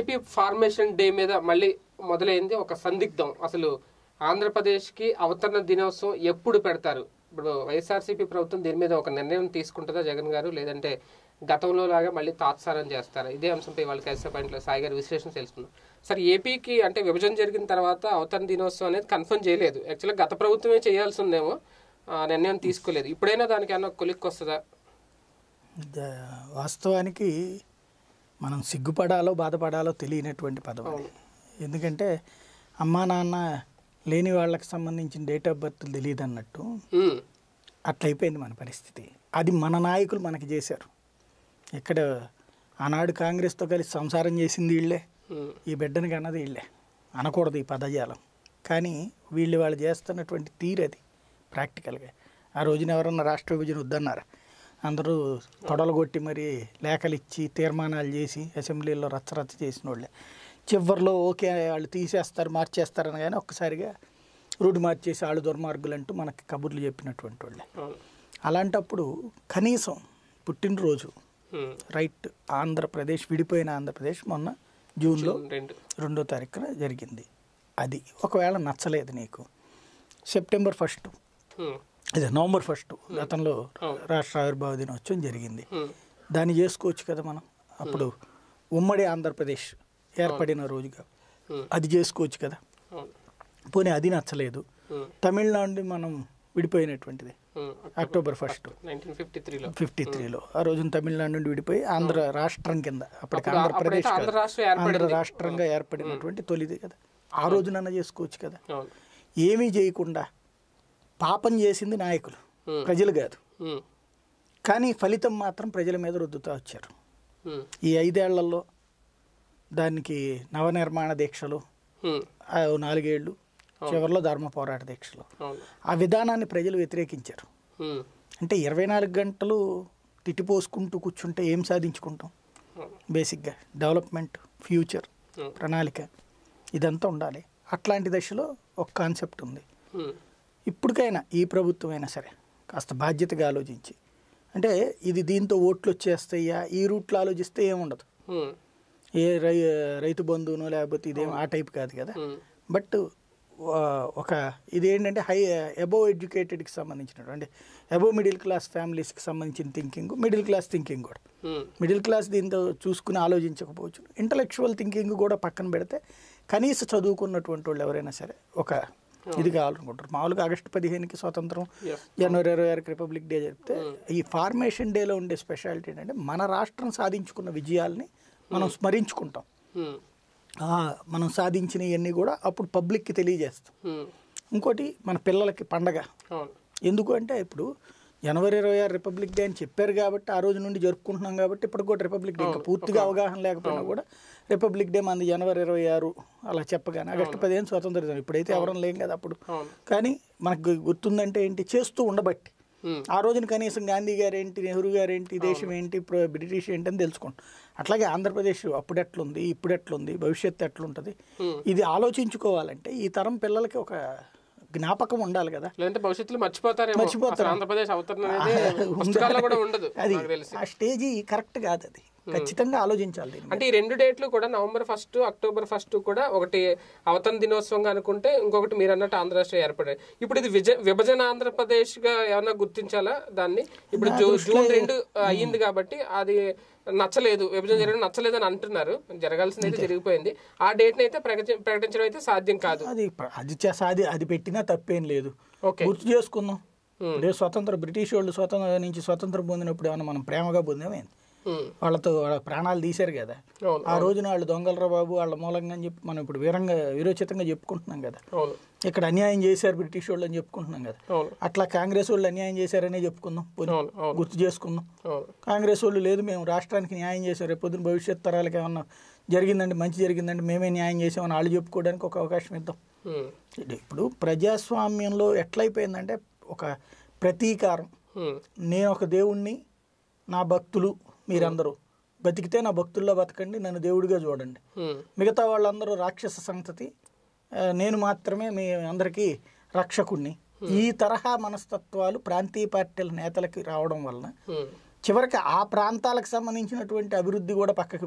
AP formation day మీద మళ్ళీ మొదలైంది ఒక సందిగ్ధం అసలు ఆంధ్రప్రదేశ్కి అవతరణ దినోత్సవం ఎప్పుడు పెడతారు ఇప్పుడు వైఎస్ఆర్సీపీ ప్రభుత్వం దీని మీద ఒక నిర్ణయం తీసుకుంటుందా జగన్ గారు లేదంటే గతంలో లాగా మళ్ళీ తాత్సారం చేస్తారా ఇదే అంశంపై వాళ్ళ కలిసే పాయింట్లో సాయి గారి విశ్లేషణ తెలుసుకుందాం సార్ ఏపీకి అంటే విభజన జరిగిన తర్వాత అవతరణ దినోత్సవం అనేది కన్ఫర్మ్ చేయలేదు యాక్చువల్గా గత ప్రభుత్వమే చేయాల్సి ఉందేమో ఆ నిర్ణయం తీసుకోలేదు ఇప్పుడైనా దానికి ఏమన్నా కొలిక్కి వస్తుందా ద- వాస్తవానికి మనం సిగ్గుపడాలో బాధపడాలో తెలియనటువంటి పదం అది. ఎందుకంటే అమ్మా నాన్న లేని వాళ్ళకి సంబంధించిన డేట్ ఆఫ్ బర్త్ తెలియదు అన్నట్టు ఉమ్, అట్లయిపోయింది మన పరిస్థితి అది మన నాయకులు మనకి చేశారు ఇక్కడ ఆనాడు కాంగ్రెస్తో కలిసి సంసారం చేసింది వీళ్ళే ఉమ్, ఈ బిడ్డని కన్నది వీళ్ళే అనకూడదు ఈ పదజాలం కానీ వీళ్ళు వాళ్ళు చేస్తున్నటువంటి తీరు అది ప్రాక్టికల్గా ఆ రోజున ఎవరన్నా రాష్ట్ర విభజన వద్దన్నారు అందరూ తొడలు కొట్టి మరి లేఖలు ఇచ్చి తీర్మానాలు చేసి అసెంబ్లీలో రచ్చరచ్చ చేసిన వాళ్ళే చివరిలో ఓకే వాళ్ళు తీసేస్తారు మార్చేస్తారని కానీ ఒక్కసారిగా రూట్ మార్చేసి వాళ్ళు దుర్మార్గులు అంటూ మనకి కబుర్లు చెప్పినటువంటి వాళ్ళే అవును అలాంటప్పుడు కనీసం పుట్టినరోజు ఉమ్, రైట్ ఆంధ్రప్రదేశ్ విడిపోయిన ఆంధ్రప్రదేశ్ మొన్న జూన్లో రెండు రెండో తారీఖున జరిగింది అది ఒకవేళ నచ్చలేదు నీకు సెప్టెంబర్ ఫస్ట్ ఉమ్, అదే నవంబర్ ఫస్ట్ గతంలో అవును. రాష్ట్ర ఆవిర్భావ దినోత్సవం జరిగింది ఉమ్, దాన్ని చేసుకోవచ్చు కదా మనం అప్పుడు ఉమ్మడి ఆంధ్రప్రదేశ్ ఏర్పడిన రోజుగా ఉమ్, అది చేసుకోవచ్చు కదా అవును పోనీ అది నచ్చలేదు ఉమ్, తమిళనాడు మనం విడిపోయినటువంటిది ఉమ్, అక్టోబర్ ఫస్ట్ నైన్టీన్ ఫిఫ్టీ త్రీలో ఫిఫ్టీ త్రీలో ఆ రోజున తమిళనాడు నుండి విడిపోయి ఆంధ్ర రాష్ట్రం కింద అప్పటికి అప్పుడు- ఆంధ్రప్రదేశ్ అప్పుడైతే ఆంధ్ర కాదు. రాష్ట్రం ఏర్పడింది. ఆంధ్ర రాష్ట్రంగా ఏర్పడినటువంటి తొలిది కదా ఆ రోజునన్నా చేసుకోవచ్చు కదా అవును ఏమీ చేయకుండా పాపం చేసింది నాయకులు ఉమ్, ప్రజలు కాదు ఉమ్, కానీ ఫలితం మాత్రం ప్రజల మీద రుద్దుతూ వచ్చారు ఉమ్, ఈ ఐదేళ్లలో దానికి నవనిర్మాణ దీక్షలు ఉమ్, ఆ ఓ నాలుగేళ్లు చివరిలో ధర్మ పోరాట దీక్షలు అవును ఆ విధానాన్ని ప్రజలు వ్యతిరేకించారు ఉమ్, అంటే ఇరవై నాలుగు గంటలు తిట్టిపోసుకుంటూ కూర్చుంటే ఏం సాధించుకుంటాం అవును బేసిక్గా డెవలప్మెంట్ ఫ్యూచర్ ఉమ్, ప్రణాళిక ఇదంతా ఉండాలి అట్లాంటి దశలో ఒక కాన్సెప్ట్ ఉంది ఉమ్, ఇప్పటికైనా ఈ ప్రభుత్వం అయినా సరే కాస్త బాధ్యతగా ఆలోచించి అంటే ఇది దీంతో ఓట్లు వచ్చేస్తాయా ఈ రూట్లో ఆలోచిస్తే ఏముండదు ఉమ్, ఏ రై రైతు బంధువునో లేకపోతే ఇదేం ఆ టైప్ కాదు కదా ఉమ్, బట్ ఒక ఇది ఏంటంటే హై అబోవ్ ఎడ్యుకేటెడ్కి సంబంధించినటువంటి అంటే అబోవ్ మిడిల్ క్లాస్ ఫ్యామిలీస్కి సంబంధించిన థింకింగ్ మిడిల్ క్లాస్ థింకింగ్ కూడా ఉమ్, మిడిల్ క్లాస్ దీంతో చూసుకుని ఆలోచించకపోవచ్చు ఇంటలెక్చువల్ థింకింగ్ కూడా పక్కన పెడితే కనీస చదువుకున్నటువంటి వాళ్ళు ఎవరైనా సరే ఒక ఇది కావాలనుకుంటారు మామూలుగా ఆగస్టు పదిహేనుకి స్వాతంత్రం Yes. జనవరి ఇరవై ఆరుకి రిపబ్లిక్ డే చెప్తే ఈ ఫార్మేషన్ డేలో ఉండే స్పెషాలిటీ ఏంటంటే మన రాష్ట్రం సాధించుకున్న విజయాల్ని మనం స్మరించుకుంటాం ఉమ్, ఆ, మనం సాధించినవన్నీ కూడా అప్పుడు పబ్లిక్కి తెలియజేస్తాం ఉమ్, ఇంకోటి మన పిల్లలకి పండగ అవును ఎందుకు అంటే ఇప్పుడు జనవరి ఇరవై ఆరు రిపబ్లిక్ డే అని చెప్పారు కాబట్టి ఆ రోజు నుండి జరుపుకుంటున్నాం కాబట్టి ఇప్పటికి కూడా రిపబ్లిక్ డే ఇంకా పూర్తిగా అవగాహన లేకపోయినా కూడా రిపబ్లిక్ డే మనది జనవరి ఇరవై ఆరు అలా చెప్పగానే ఆగస్టు పదిహేను స్వతంత్ర దినం ఇప్పుడైతే ఎవరం లేం కదా అప్పుడు అవును కానీ మనకు గు- గుర్తుందంటే ఏంటి చేస్తూ ఉండబట్టి ఉమ్, ఆ రోజున కనీసం గాంధీ గారు ఏంటి నెహ్రూ గారు ఏంటి దేశం ఏంటి ప్ర- బ్రిటిష్ ఏంటి అని తెలుసుకుంటాం అట్లాగే ఆంధ్రప్రదేశ్ అప్పుడు ఎట్లుంది ఇప్పుడు ఎట్లుంది భవిష్యత్తు ఎట్లుంటుంది Hmm. ఇది ఆలోచించుకోవాలంటే ఈ తరం పిల్లలకి ఒక జ్ఞాపకం ఉండాలి కదా లేదంటే భవిష్యత్తులో మర్చిపోతారేమో మర్చిపోతారు. అసలు ఆంధ్రప్రదేశ్ అవతరణ అనేది పుస్తకాల్లో కూడా ఉండదు అది నాకు తెలిసి ఆ స్టేజీ కరెక్ట్ కాదు అది ఖచ్చితంగా ఆలోచించాలి దీన్ని అంటే ఈ రెండు డేట్లు కూడా నవంబర్ ఫస్ట్ అక్టోబర్ ఫస్ట్ కూడా ఒకటి అవతరణ దినోత్సవంగా అనుకుంటే ఇంకొకటి మీరు అన్నట్టు ఆంధ్ర రాష్ట్రం ఏర్పడాయి ఇప్పుడు ఇది విజ విభజన ఆంధ్రప్రదేశ్ గా ఏమన్నా గుర్తించాలా దాన్ని ఇప్పుడు జూ- జూన్ రెండు అయ్యింది కాబట్టి అది నచ్చలేదు విభజన జరగడం నచ్చలేదు అని అంటున్నారు జరగాల్సింది అయితే జరిగిపోయింది ఆ డేట్ అయితే ప్రకటి- ప్రకటించడం అయితే సాధ్యం కాదు అది ప్ర- అది చేసా అది అది పెట్టినా తప్పేం లేదు ఓకే గుర్తు చేసుకుందాం ఇదే స్వతంత్ర బ్రిటిష్ వాళ్ళు స్వతంత్ర నుంచి స్వతంత్రం పొందినప్పుడు ఏమన్నా మనం ప్రేమగా పొందామేంది ఉమ్, వాళ్ళతో వాళ్ళ ప్రాణాలు తీశారు కదా అవును ఆ రోజున వాళ్ళు దొంగలరా బాబు వాళ్ళ మూలంగా అని చెప్పి మనం ఇప్పుడు వీరంగా వీరోచితంగా చెప్పుకుంటున్నాం కదా అవును ఇక్కడ అన్యాయం చేశారు బ్రిటిష్ వాళ్ళు అని చెప్పుకుంటున్నాం కదా అవును అట్లా కాంగ్రెస్ వాళ్ళు అన్యాయం చేశారనే చెప్పుకుందాం పోనీ అవును అవును గుర్తు చేసుకుందాం అవును కాంగ్రెస్ వాళ్ళు లేదు మేము రాష్ట్రానికి న్యాయం చేసాం రేపు పొద్దున భవిష్యత్ తరాలకి ఏమన్నా జరిగిందండి మంచి జరిగిందండి మేమే న్యాయం చేసామని వాళ్ళు చెప్పుకోవడానికి ఒక అవకాశం ఇద్దాం ఉమ్, ఇది ఇప్పుడు ప్రజాస్వామ్యంలో ఎట్లయిపోయిందంటే ఒక ప్రతీకారం ఉమ్, నేను ఒక దేవుణ్ణి నా భక్తులు మీరందరూ బతికితే నా భక్తుల్లో బతకండి నన్ను దేవుడిగా చూడండి ఉమ్, మిగతా వాళ్ళందరూ రాక్షస సంతతి ఆ, నేను మాత్రమే మీ అందరికీ రక్షకుణ్ణి ఈ తరహా మనస్తత్వాలు ప్రాంతీయ పార్టీల నేతలకి రావడం వలన ఉమ్, చివరికి ఆ ప్రాంతాలకు సంబంధించినటువంటి అభివృద్ధి కూడా పక్కకి పోయి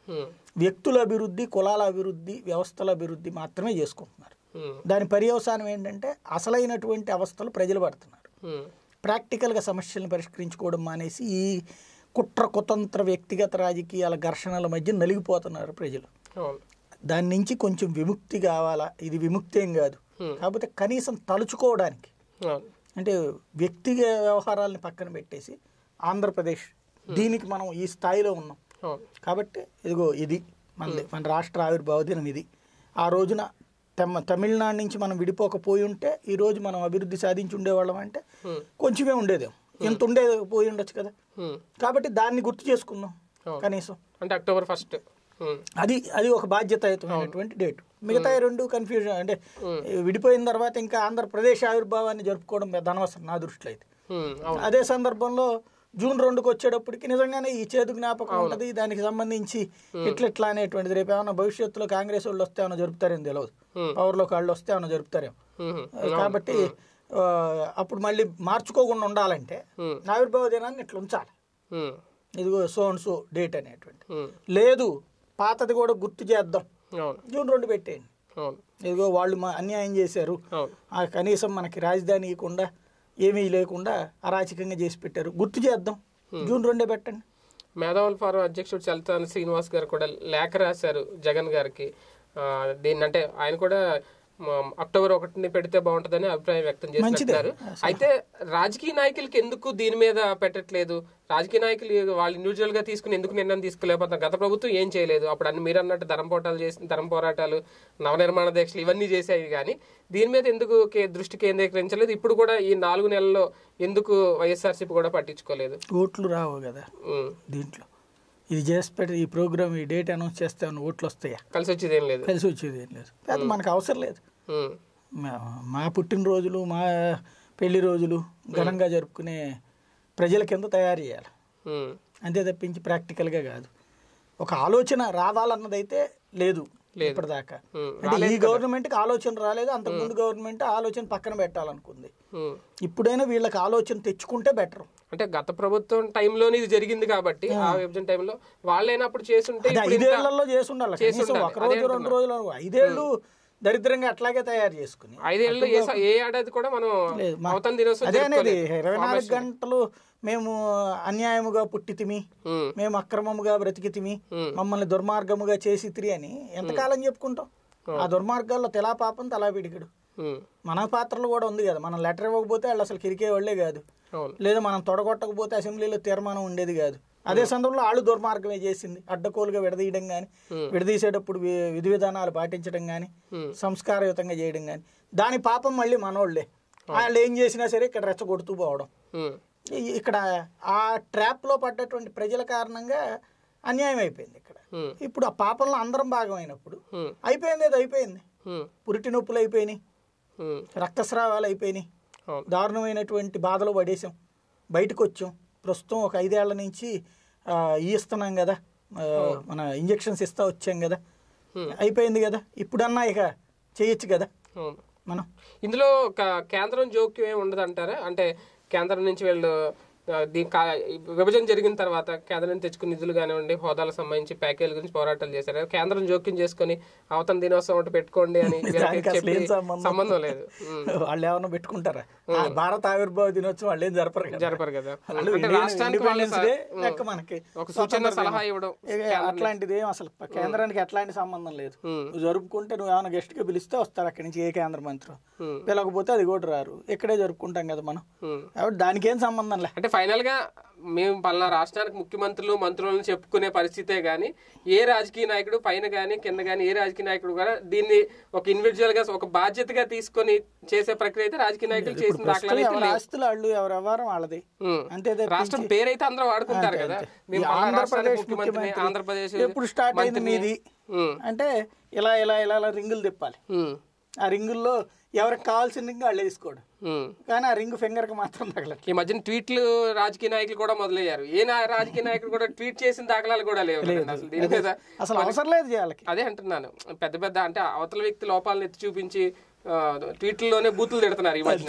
ఉమ్, వ్యక్తుల అభివృద్ధి కులాల అభివృద్ధి వ్యవస్థల అభివృద్ధి మాత్రమే చేసుకుంటున్నారు ఉమ్, దాని పర్యవసానం ఏంటంటే అసలైనటువంటి అవస్థలు ప్రజలు పడుతున్నారు ఉమ్, ప్రాక్టికల్గా సమస్యలను పరిష్కరించుకోవడం మానేసి ఈ కుట్ర కుతంత్ర వ్యక్తిగత రాజకీయాల ఘర్షణల మధ్య నలిగిపోతున్నారు ప్రజలు అవును దాని నుంచి కొంచెం విముక్తి కావాలా ఇది విముక్తి ఏం కాదు Hmm. కాకపోతే కనీసం తలుచుకోవడానికి అవును అంటే వ్యక్తిగత వ్యవహారాలను పక్కన పెట్టేసి ఆంధ్రప్రదేశ్ దీనికి మనం ఈ స్థాయిలో ఉన్నాం అవును కాబట్టి ఇదిగో ఇది మన మన రాష్ట్ర ఆవిర్భావ దినం ఇది ఆ రోజున తమ తమిళనాడు నుంచి మనం విడిపోకపోయి ఉంటే ఈ రోజు మనం అభివృద్ధి సాధించి ఉండేవాళ్ళం అంటే Hmm. కొంచెమే ఉండేదేం ఇంత ఉండేది పోయి ఉండొచ్చు కదా ఉమ్, కాబట్టి దాన్ని గుర్తు చేసుకుందాం అవును. కనీసం అంటే అక్టోబర్ ఫస్ట్ ఉమ్, అది అది ఒక బాధ్యతాయుతమైనటువంటి డేట్ మిగతా ఈ రెండు కన్ఫ్యూజన్ అంటే విడిపోయిన తర్వాత ఇంకా ఆంధ్రప్రదేశ్ ఆవిర్భావాన్ని జరుపుకోవడం పెద్ద అనవసరం నా దృష్టిలో అయితే ఉమ్, అవును అదే సందర్భంలో జూన్ రెండుకి వచ్చేటప్పటికి నిజంగానే ఈ చేదు జ్ఞాపకం ఉంటుంది దానికి సంబంధించి ఇట్లా ఇట్లా అనేటువంటిది రేపు ఏమైనా భవిష్యత్తులో కాంగ్రెస్ వాళ్ళు వస్తే ఏమైనా జరుపుతారేమో తెలియదు Hmm. పవర్లోకి వాళ్ళు వస్తే ఏమైనా జరుపుతారేమో ఉమ్, కాబట్టి ఆ, అప్పుడు మళ్ళీ మార్చుకోకుండా ఉండాలంటే Hmm. ఆవిర్భావ దినాన్ని ఇట్లా ఉంచాలి ఉమ్, ఇదిగో సో అండ్ సో డేట్ అనేటువంటి ఉమ్, లేదు పాతది కూడా గుర్తు చేద్దాం అవును జూన్ రెండు పెట్టేయండి అవును ఇదిగో వాళ్ళు మా అన్యాయం చేశారు అవును ఆ కనీసం మనకి రాజధాని ఇవ్వకుండా ఏమీ లేకుండా అరాచకంగా చేసి పెట్టారు గుర్తు చేద్దాం జూన్ రెండే పెట్టండి మేధావుల ఫారం అధ్యక్షుడు చలతాని శ్రీనివాస్ గారు కూడా లేఖ రాశారు జగన్ గారికి ఆ, దీన్ని అంటే ఆయన కూడా మ, అక్టోబర్ ఒకటిని పెడితే బాగుంటుందని అభిప్రాయం వ్యక్తం చేస్తున్నారు అయితే రాజకీయ నాయకులకి ఎందుకు దీని మీద పెట్టట్లేదు రాజకీయ నాయకులు వాళ్ళు ఇండివిజువల్ గా తీసుకుని ఎందుకు నిర్ణయం తీసుకోలేకపోతున్నారు గత ప్రభుత్వం ఏం చేయలేదు అప్పుడు అన్ని మీరు అన్నట్టు ధరం పోరాటాలు చేసి ధరం పోరాటాలు నవనిర్మాణ దీక్షలు ఇవన్నీ చేసాయి కానీ దీని మీద ఎందుకు కే- దృష్టి కేంద్రీకరించలేదు ఇప్పుడు కూడా ఈ నాలుగు నెలల్లో ఎందుకు వైఎస్ఆర్సీపీ కూడా పట్టించుకోలేదు ఓట్లు రావు కదా ఉమ్. దీంట్లో ఇది చేసి పెట్టి ఈ ప్రోగ్రామ్ ఈ డేట్ అనౌన్స్ చేస్తే ఏమన్నా ఓట్లు వస్తాయా కలిసి వచ్చేది ఏం లేదు కలిసి వచ్చేది ఏం లేదు అది మనకు అవసరం లేదు ఉమ్, మా- మా పుట్టినరోజులు మా పెళ్లి రోజులు ఘనంగా జరుపుకునే ప్రజల కింద తయారు చేయాలి ఉమ్, అంతే తప్పించి ప్రాక్టికల్గా కాదు ఒక ఆలోచన రావాలన్నదైతే లేదు లేదు. ఇప్పటిదాకా ఉమ్, అంటే ఈ గవర్నమెంట్కి ఆలోచన రాలేదు అంతకుముందు గవర్నమెంట్ ఆలోచన పక్కన పెట్టాలనుకుంది ఉమ్. ఇప్పుడైనా వీళ్ళకి ఆలోచన తెచ్చుకుంటే బెటర్ అంటే గత ప్రభుత్వం టైంలోనే ఇది జరిగింది కాబట్టి ఆ విభజన టైంలో వాళ్ళైనా అప్పుడు చేస్తుంటే అది ఇప్పుడు ఇంత- ఐదేళ్లలో చేసి ఉండాలి చేసి కనీసం ఉండాలి. ఒక రోజు రెండు రోజులు ఐదేళ్ళు దరిద్రంగా అట్లాగే తయారు చేసుకుని ఐదేళ్ళు ఏ స- ఏ ఏడాది కూడా మనం లేదు, మా- అవతల దినోత్సవం అదే అనేది జరుపుకోలేదు. ఇరవై నాలుగు గంటలు మేము అన్యాయముగా పుట్టితిమి ఉమ్, మేము అక్రమముగా బ్రతికితిమి ఉమ్. మమ్మల్ని దుర్మార్గముగా చేసి తిరి అని ఎంతకాలం చెప్పుకుంటాం ఆ దుర్మార్గాల్లో తెలా పాపం తలా పిడికిడు ఉమ్, మన పాత్రలు కూడా ఉంది కదా మనం లెటర్ ఇవ్వకపోతే వాళ్ళు అసలు కిరికే వాళ్ళే కాదు అవును లేదా మనం తొడగొట్టకపోతే అసెంబ్లీలో తీర్మానం ఉండేది కాదు అదే సందర్భంలో వాళ్ళు దుర్మార్గమే చేసింది అడ్డకోలుగా విడదీయడం కానీ Hmm. విడదీసేటప్పుడు వి- విధి విధానాలు పాటించడం కానీ Hmm. సంస్కారయుతంగా చేయడం కానీ దాని పాపం మళ్ళీ మనోళ్ళే వాళ్ళు ఏం చేసినా సరే ఇక్కడ రెచ్చగొడుతూ పోవడం ఉమ్, ఈ- ఇక్కడ ఆ ట్రాప్లో పడ్డటువంటి ప్రజల కారణంగా అన్యాయం అయిపోయింది ఇక్కడ ఉమ్, ఇప్పుడు ఆ పాపంలో అందరం భాగమైనప్పుడు ఉమ్, అయిపోయింది అది అయిపోయింది ఉమ్, పురిటి నొప్పులు అయిపోయినాయి ఉమ్, రక్తస్రావాలు అయిపోయినాయి అవును దారుణమైనటువంటి బాధలు పడేసాం బయటకు వచ్చాం ప్రస్తుతం ఒక ఐదేళ్ల నుంచి ఆ, ఇస్తున్నాం కదా ఆ, మన ఇంజెక్షన్స్ ఇస్తా వచ్చాం కదా Hmm. అయిపోయింది కదా ఇప్పుడన్నా ఇక చేయొచ్చు కదా అవును మనం ఇందులో క- కేంద్రం జోక్యం ఏమి ఉండదు అంటారా అంటే కేంద్రం నుంచి వీళ్ళు ఆ, దీని కా- విభజన జరిగిన తర్వాత కేంద్రం నుంచి తెచ్చుకున్న నిధులు కానివ్వండి హోదాలకు సంబంధించి ప్యాకేజీల గురించి పోరాటాలు చేశారు కేంద్రం జోక్యం చేసుకుని అవతల దినోత్సవం ఒకటి పెట్టుకోండి అని వీళ్ళకి దానికి అసలు చెప్పి ఏం సంబంధం? సంబంధం లేదు ఉమ్, వాళ్ళు ఏమన్నా పెట్టుకుంటారా ఆ భారత ఆవిర్భావ దినోత్సవం వాళ్ళు ఏం జరపరు కదా జరపరు కదా వాళ్ళు అంటే ఇండియన్ రాష్ట్రానికి వాళ్ళ ఇండిపెండెన్స్ డే లెక్క మనకి ఒక సూచన సలహా ఇవ్వడం ఇక అట్లాంటిది ఏం అసలు కేంద్రానికి ఎట్లాంటి సంబంధం లేదు ఉమ్, నువ్వు జరుపుకుంటే నువ్వు ఏమైనా గెస్ట్ గా పిలిస్తే వస్తారు అక్కడి నుంచి ఏ కేంద్ర మంత్రి ఉమ్, పిలకపోతే అది కూడా రారు ఇక్కడే జరుపుకుంటాం కదా మనం ఉమ్. కాబట్టి దానికి ఏం సంబంధం లే అంటే ఫైనల్ గా మేము పలానా రాష్ట్రానికి ముఖ్యమంత్రులు మంత్రులను చెప్పుకునే పరిస్థితే గానీ ఏ రాజకీయ నాయకుడు పైన గానీ కింద గానీ ఏ రాజకీయ నాయకుడు కూడా దీన్ని ఒక ఇండివిజువల్ గా ఒక బాధ్యతగా తీసుకొని చేసే ప్రక్రియ అయితే రాజకీయ నాయకులు చేసిన దాఖలాలు అయితే ఎవరి ఆస్తులు వాళ్ళు ఎవరి వ్యవహారం వాళ్ళది ఉమ్. అంతే తప్పించి- రాష్ట్రం పేరైతే అందరూ వాడుకుంటారు కదా మేము ఈ పలానా రాష్ట్రానికి ఆంధ్రప్రదేశ్ ముఖ్యమంత్రి ముఖ్యమంత్రి ఆంధ్రప్రదేశ్ ఎప్పుడు స్టార్ట్ అయింది మంత్రిని. మీది ఉమ్, అంటే ఇలా ఇలా ఇలా ఇలా రింగులు తిప్పాలి ఉమ్, ఆ రింగుల్లో ఎవరికి కావాల్సిన రింగ్ వాళ్ళే తీసుకోడు ఉమ్. కానీ ఆ రింగ్ ఫింగర్ కి మాత్రం తగలట్లేదు ఈ మధ్యన ట్వీట్లు రాజకీయ నాయకులు కూడా మొదలయ్యారు ఏ నా- రాజకీయ నాయకుడు కూడా ట్వీట్ చేసిన దాఖలాలు కూడా లేవు కదండి అసలు దీని మీద అసలు అవసరం లేదు చేయాలకి అదే అంటున్నాను పెద్ద పెద్ద అంటే అవతల వ్యక్తి లోపాలను ఎత్తి చూపించి ఆ, ట్వీట్లలోనే బూతులు తిడుతున్నారు ఈ మధ్య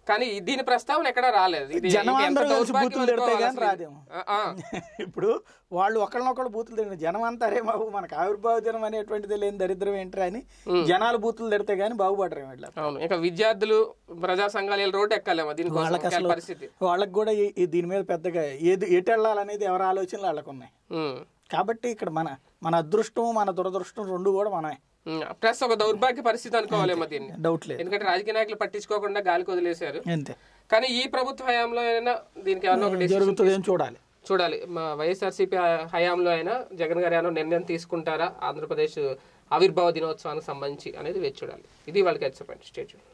కానీ ఈ- దీని ప్రస్తావన ఎక్కడా రాలేదు ఇది జనం ఇది ఎంత అందరూ కలిసి దౌర్భాగ్యం బూతులు తిడితే అనుకోవాలి కానీ అసలు. రాదేమో ఆ, ఆ. ఇప్పుడు వాళ్ళు ఒకళ్ళనొకళ్ళు బూతులు తిడిన జనం అంతా అరే బాబు మనకు ఆవిర్భావ దినం అనేటువంటిది లేని దరిద్రం ఏంట్రా అని జనాలు బూతులు తిడితే కానీ బాగుపడరేమో వీళ్ళ అవును ఇంకా విద్యార్థులు ప్రజా సంఘాలు వీళ్ళు రోడ్డు ఎక్కాలేమో దీనికోసం వాళ్ళకి ఒకేలా అసలు పరిస్థితి వాళ్ళకి కూడా ఈ- ఈ దీని మీద పెద్దగా ఏది ఎటు వెళ్ళాలనేది ఎవరి ఆలోచనలు వాళ్ళకు ఉన్నాయి ఉమ్. కాబట్టి ఇక్కడ మన మన అదృష్టం మన దురదృష్టం రెండు కూడా మనమే ఉమ్. ప్లస్ ఒక దౌర్భాగ్య పరిస్థితి అనుకోవాలేమో దీన్ని డౌట్ లేదు ఎందుకంటే రాజకీయ నాయకులు పట్టించుకోకుండా గాలికి వదిలేశారు అంతే కానీ ఈ ప్రభుత్వ హయాంలో అయినా దీనికి ఏమన్నా ఒక decision జరుగుతుంది ఏం చూడాలి చూడాలి మా వైఎస్ఆర్సీపీ హయాంలో అయినా జగన్ గారు ఏమైనా నిర్ణయం తీసుకుంటారా ఆంధ్రప్రదేశ్ ఆవిర్భావ దినోత్సవానికి సంబంధించి అనేది వేచి చూడాలి ఇది వాళ్ళకి చెప్పండి స్టేట్